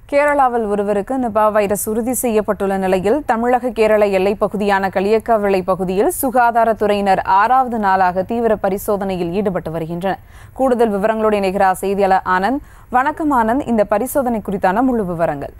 கேரளாவில் ஒருவருக்கு Nipah virus உறுதி செய்யப்பட்டுள்ள நிலையில் தமிழக கேரள எல்லைப் பகுதியான களியக்காவிளை பகுதியில் சுகாதாரத்துறையினர் ஆறாவது நாளாக தீவிர பரிசோதனையில் ஈடுபட்டு வருகின்றனர் கூடுதல் விவரங்களோடு இணைகிறார் செய்தியாளர் ஆனந்த் வணக்கம் ஆனந்த் இந்த பரிசோதனை குறித்தான முழு விவரங்கள்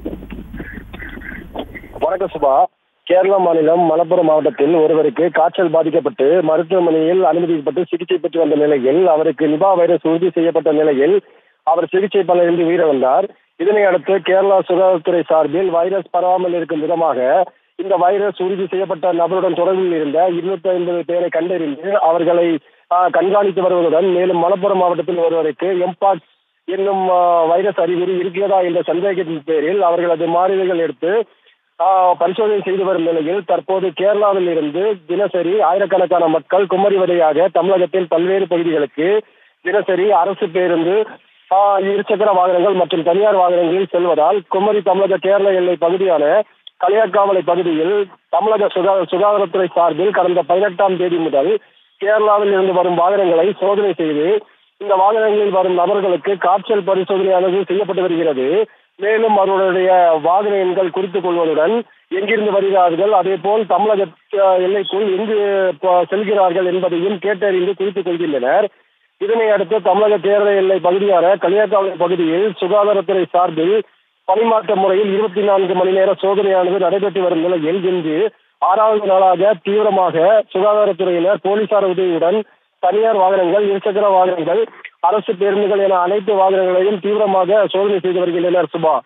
வணக்கம் சுபா கேரளா மாநிலம் மலப்புரம் மாவட்டத்தில் ஒருவருக்கு காய்ச்சல் பாதிக்கப்பட்டு மருத்துவமனையில் அனுமதிக்கப்பட்டு சிகிச்சை பெற்று வந்த நிலையில் அவருக்கு நிபா வைரஸ் உறுதி செய்யப்பட்ட நிலையில் அவர் சிகிச்சை பலனின்றி உயிரிழந்தார் இதனை அடுத்து கேரளா சுகாதாரத்துறை சார்பில் வைரஸ் பரவாமல் இருக்கும் விதமாக இந்த வைரஸ் உறுதி செய்யப்பட்ட நபருடன் தொடர்பில் இருந்த இருநூத்தி ஐம்பது பேரை கண்டறிந்து அவர்களை ஆஹ், கண்காணித்து வருவதுடன் மேலும் மலப்புரம் மாவட்டத்தில் ஒருவருக்கு எம்பாக்ஸ் என்னும் ஆஹ், வைரஸ் அறிகுறி இருக்கிறதா என்ற சந்தேகத்தின் பேரில் அவர்களது மாதிரிகள் எடுத்து ஆஹ், பரிசோதனை செய்து வரும் நிலையில் தற்போது கேரளாவில் இருந்து தினசரி ஆயிரக்கணக்கான மக்கள் குமரி வழியாக தமிழகத்தின் பல்வேறு பகுதிகளுக்கு தினசரி அரசு பேருந்து ஆஹ், இருசக்கர வாகனங்கள் மற்றும் தனியார் வாகனங்களில் செல்வதால் குமரி தமிழக கேரள எல்லை பகுதியான களியாக்காவலை பகுதியில் தமிழக சுகா சுகாதாரத்துறை சார்பில் கடந்த பதினெட்டாம் தேதி முதல் கேரளாவில் இருந்து வரும் வாகனங்களை சோதனை செய்து இந்த வாகனங்களில் வரும் நபர்களுக்கு காய்ச்சல் பரிசோதனையானது செய்யப்பட்டு வருகிறது மேலும் அவர்களுடைய வாகன எண்கள் குறித்துக் கொள்வதுடன் எங்கிருந்து வருகிறார்கள் அதே போல் தமிழக அஹ், எல்லைக்குள் எங்கு ப- செல்கிறார்கள் என்பதையும் கேட்டறிந்து குறித்துக் கொள்கின்றனர் இதனை அடுத்து தமிழக கேரள எல்லை பகுதியான களியாக்காவலை பகுதியில் சுகாதாரத்துறை சார்பில் பணிமாற்ற முறையில் இருபத்தி நான்கு மணி நேர சோதனையானது நடைபெற்று வரும் நிலையில் இன்று ஆறாவது நாளாக தீவிரமாக சுகாதாரத்துறையினர் போலீசார் உதவியுடன் தனியார் வாகனங்கள் இருசக்கர வாகனங்கள் அரசு பேருந்துகள் என அனைத்து வாகனங்களையும் தீவிரமாக சோதனை செய்து வருகின்றனர் சுபா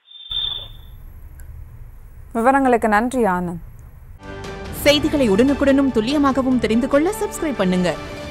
விவரங்களுக்கு நன்றி ஆனந்த் செய்திகளை உடனுக்குடனும் துல்லியமாகவும் தெரிந்து கொள்ள சப்ஸ்கிரைப் பண்ணுங்க